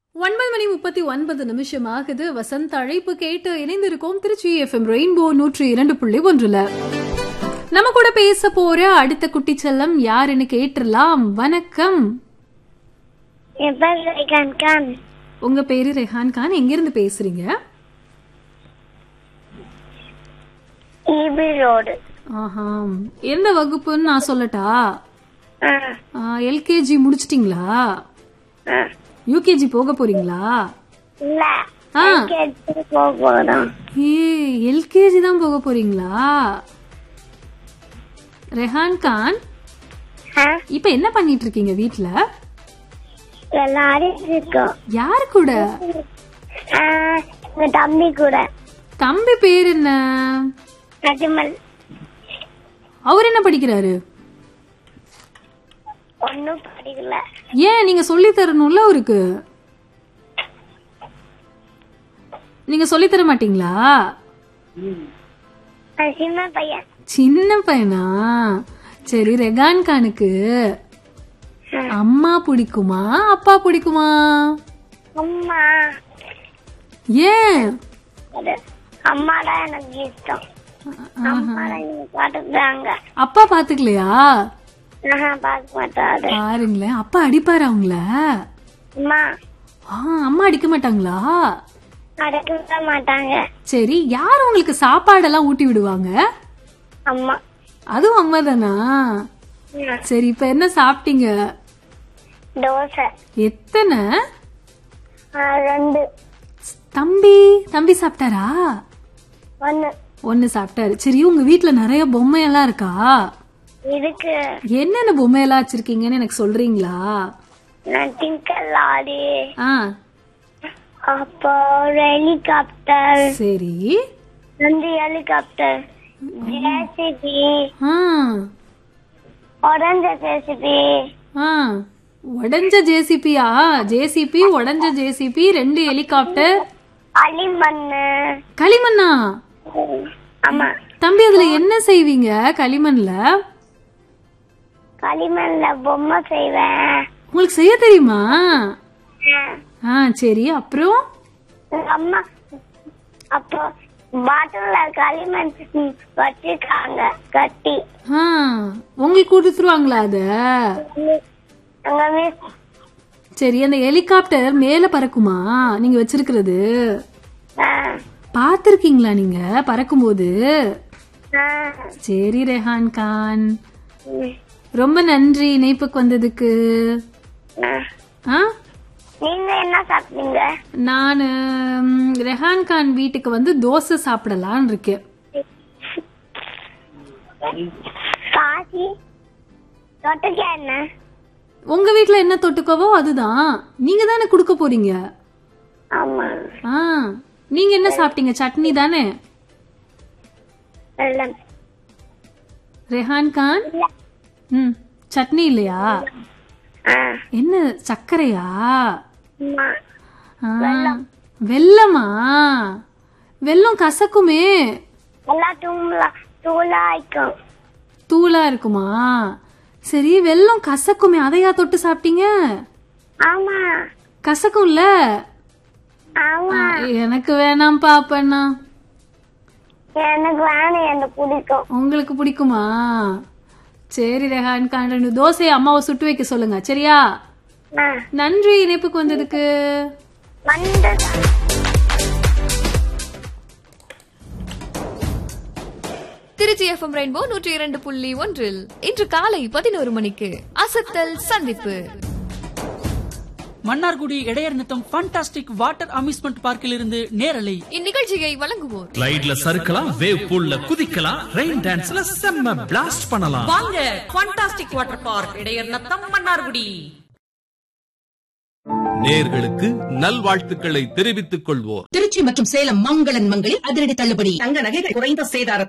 ஒன்பது மணி முப்பத்தி ஒன்பது நிமிஷம் ஆகுது வசந்த் அழைப்பு கேட்டு இணைந்திருக்கோம் திருச்சி எஃப்எம் ரெயின்போ நூற்றி இரண்டு புள்ளி ஒன்றுல நம்ம கூட பேச போற அடுத்த குட்டி செல்லம் யாருன்னு கேட்டுடலாம் வணக்கம் என் பேர் ரேகான் கான் உங்க பேரு ரெஹான் கான் எங்கிருந்து பேசுறீங்க ஈபி ரோடு ஆஹா எந்த வகுப்புன்னு நான் சொல்லட்டா ஆ எல்கேஜி முடிச்சிட்டீங்களா ஆ யூகேஜி போக போறீங்களா இல்ல ஆ. கேட்டு போக போறோம் ஏ எல்கேஜி தான் போக போறீங்களா ரெஹான் கான் ஆ, இப்ப என்ன பண்ணிட்டு இருக்கீங்க வீட்ல எல்லாரும் இருக்கோம் யாரு கூட ஆ, எங்க தம்பி கூட தம்பி பேர் என்ன நஜமல் அவர் என்ன படிக்கிறாரு ஒன்னும் படிக்கல ஏன் நீங்க சொல்லி தரணும்ல அவருக்கு நீங்க சொல்லி தர மாட்டீங்களா நான் சின்ன பையன் சின்ன பையனா சரி ரெகான் கானுக்கு அம்மா பிடிக்குமா அப்பா பிடிக்குமா அம்மா ஏன் அது அம்மா தான் எனக்கு இஷ்டம் அம்மா தான் எனக்கு பாத்துக்கிறாங்க அப்பா பாத்துக்கலையா நான் பார்க்க மாட்டாரு பாருங்களேன் அப்பா அடிப்பாரு அவங்கள அம்மா ஆ, அம்மா அடிக்க மாட்டாங்களா அடக்க மாட்டாங்க சரி யார் உங்களுக்கு சாப்பாடெல்லாம் ஊட்டி விடுவாங்க அம்மா அதுவும் அம்மா தானா ம், சரி இப்ப என்ன சாப்பிட்டீங்க தோசை எத்தனை ஆ, ரெண்டு தம்பி தம்பி சாப்பிட்டாரா ஒன்னு ஒன்னு சாப்பிட்டாரு சரி உங்க வீட்ல நிறைய பொம்மையெல்லாம் இருக்கா இருக்கு என்னென்ன பொம்மையெல்லாம் வச்சிருக்கீங்கன்னு எனக்கு சொல்றீங்களா நான் டிங்கர் லாரி ஆ அப்போ ஹெலிகாப்டர் சரி ரெண்டு ஹெலிகாப்டர் ஜேசிபி ஆ உடஞ்ச ஜேசிபி ஆ உடஞ்ச ஜேசிபியா ஜேசிபி உடஞ்ச ஜேசிபி ரெண்டு ஹெலிகாப்டர் களிமண்ணு களிமண்ணா ஆமா தம்பி அதுல என்ன செய்வீங்க களிமண்ல களிமண்ல பொம்மை செய்வேன் உங்களுக்கு செய்ய தெரியுமா ஆ, ஆ சரி அப்புறம் எங்க அம்மா அப்போ பாட்டில்ல களிமண் வச்சிருக்காங்க கட்டி ஆ உங்களுக்கு கொடுத்துருவாங்களா அத எங்க மிஸ் சரி அந்த ஹெலிகாப்டர் மேல பறக்குமா நீங்க வச்சிருக்கிறது ஆ, பாத்திருக்கீங்களா நீங்க பறக்கும்போது ஆ, சரி ரெஹான் கான் ம், ரொம்ப நன்றி இணைப்புக்கு வந்ததுக்கு ஆ. ஆ நீங்க என்ன சாப்பிட்டீங்க நான் ரெஹான் கான் வீட்டுக்கு வந்து தோசை சாப்பிடலான்னு இருக்கேன் காசி தொட்டுக்க என்ன உங்க வீட்ல என்ன தொட்டுக்கவோ அதுதான் நீங்க தானே கொடுக்க போறீங்க ஆமா ஆ நீங்க என்ன சாப்பிட்டீங்க சட்னி தானே இல்ல ரெஹான் கான் இல்ல ம் சட்னி இல்லையா ஆ, என்ன சர்க்கரையா ஆமா ஆ, வெல்லமா வெல்லம் கசக்குமே எல்லாம் தூளா தூளாய்க்கும் தூளா இருக்குமா சரி வெல்லம் கசக்குமே அதையா தொட்டு சாப்பிட்டீங்க ஆமா கசக்கும்ல ஆமா எனக்கு வேணாம்ப்பா அப்பண்ணா எனக்கு வேணும் எனக்கு பிடிக்கும் உங்களுக்கு பிடிக்குமா சரி ரெஹான் கான் ரெண்டு தோசையை அம்மாவை சுட்டு வைக்க சொல்லுங்க சரியா ஆ, நன்றி இணைப்புக்கு வந்ததுக்கு வந்து திருச்சி எஃப்எம் ரெயின்போ நூற்றி இரண்டு புள்ளி ஒன்றில் இன்று காலை பதினோரு மணிக்கு அசத்தல் சந்திப்பு மன்னார்குடி இடையர் நித்தம் ஃபண்டாஸ்டிக் வாட்டர் அம்யூஸ்மெண்ட் பார்க்கில் இருந்து நேரலை இந்நிகழ்ச்சியை வழங்குவோர் கிளைட்ல சறுக்கலாம் வேவ் பூல்ல குதிக்கலாம் ரெயின் டான்ஸ்ல செம்ம பிளாஸ்ட் பண்ணலாம் வாங்க ஃபண்டாஸ்டிக் வாட்டர் பார்க் இடையர் நத்தம் மன்னார்குடி நேர்களுக்கு நல்வாழ்த்துக்களை தெரிவித்துக் கொள்வோர் திருச்சி மற்றும் சேலம் மங்களன் மங்களில் அதிரடி தள்ளுபடி தங்க நகைகள் குறைந்த சேதார